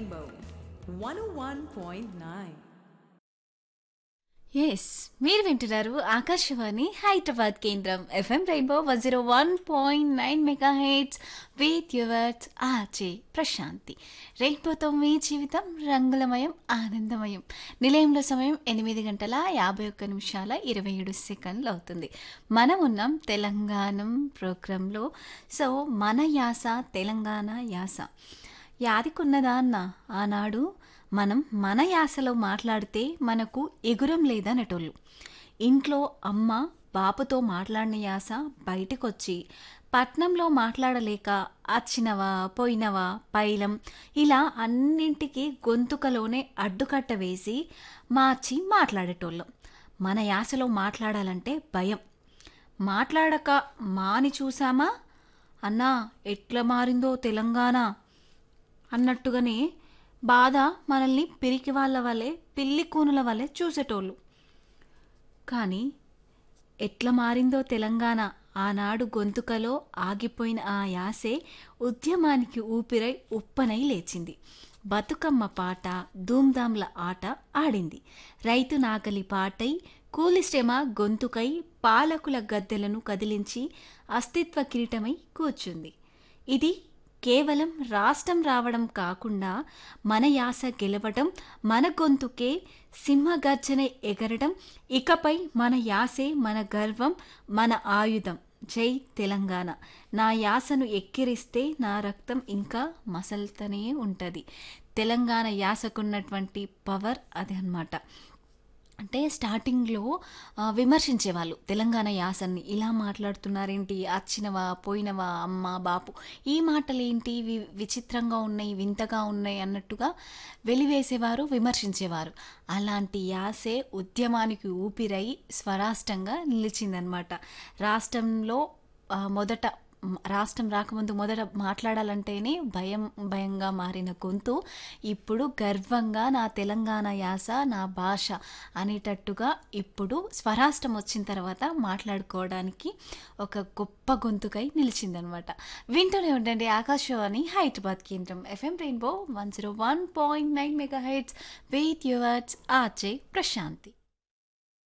Rainbow 101.9. Yes మీరు వింటున్నారు ఆకాశవాణి హైదరాబాద్ కేంద్రం FM rainbow one zero one point nine mega heads with yours ఆచే ప్రశాంతి రెయిన్బోతో మీ జీవితం రంగులమయం ఆనందమయం నిలయంలో సమయం ఎనిమిది గంటల యాభై ఒక్క నిమిషాల ఇరవై ఏడు సెకండ్లు అవుతుంది మనం ఉన్నాం తెలంగాణ ప్రోగ్రాంలో సో మన యాస తెలంగాణ యాస యాదికున్నదా అన్న ఆనాడు మనం మన యాసలో మాట్లాడితే మనకు ఎగురం లేదనటోళ్ళు ఇంట్లో అమ్మ బాపుతో మాట్లాడిన యాస బయటకొచ్చి పట్నంలో మాట్లాడలేక అచ్చినవా పోయినవా పైలం ఇలా అన్నింటికి గొంతుకలోనే అడ్డుకట్ట వేసి మార్చి మాట్లాడేటోళ్ళం మన యాసలో మాట్లాడాలంటే భయం మాట్లాడక మాని చూసామా అన్నా ఎట్లా మారిందో తెలంగాణ అన్నట్టుగానే బాధ మనల్ని పిరికి వాళ్ళ వలె పిల్లి కూనుల వలె చూసేటోళ్ళు కానీ ఎట్లా మారిందో తెలంగాణ ఆనాడు గొంతుకలో ఆగిపోయిన ఆ యాసే ఉద్యమానికి ఊపిరై ఉప్పనై లేచింది బతుకమ్మ పాట ధూమ్ధాంల ఆట ఆడింది రైతు నాగలి పాటై కూలి శ్రమ గొంతుకై పాలకుల గద్దెలను కదిలించి అస్తిత్వ కిరీటమై కూర్చుంది ఇది కేవలం రాష్ట్రం రావడం కాకుండా మన యాస గెలవడం మన గొంతుకే సింహగర్జన ఎగరడం ఇకపై మన యాసే మన గర్వం మన ఆయుధం జై తెలంగాణ నా యాసను ఎక్కిరిస్తే నా రక్తం ఇంకా మసలుతూనే ఉంటుంది తెలంగాణ యాసకున్నటువంటి పవర్ అది అన్నమాట అంటే స్టార్టింగ్లో ఆ, విమర్శించేవాళ్ళు తెలంగాణ యాసన్ని ఇలా మాట్లాడుతున్నారేంటి అచ్చినవా పోయినవా అమ్మ బాపు ఈ మాటలు ఏంటి వి విచిత్రంగా ఉన్నాయి వింతగా ఉన్నాయి అన్నట్టుగా వెలివేసేవారు విమర్శించేవారు అలాంటి యాసే ఉద్యమానికి ఊపిరై స్వరాష్ట్రంగా నిలిచిందనమాట రాష్ట్రంలో ఆ, మొదట మ్, రాష్ట్రం రాకముందు మొదట మాట్లాడాలంటేనే భయం భయంగా మారిన గొంతు ఇప్పుడు గర్వంగా నా తెలంగాణ యాస నా భాష అనేటట్టుగా ఇప్పుడు స్వరాష్ట్రం వచ్చిన తర్వాత మాట్లాడుకోవడానికి ఒక గొప్ప గొంతుకై నిలిచిందనమాట వింటూనే ఉండండి ఆకాశవాణి హైదరాబాద్ కేంద్రం FM rainbow one zero one point nine mega heads with yours ఆచే ప్రశాంతి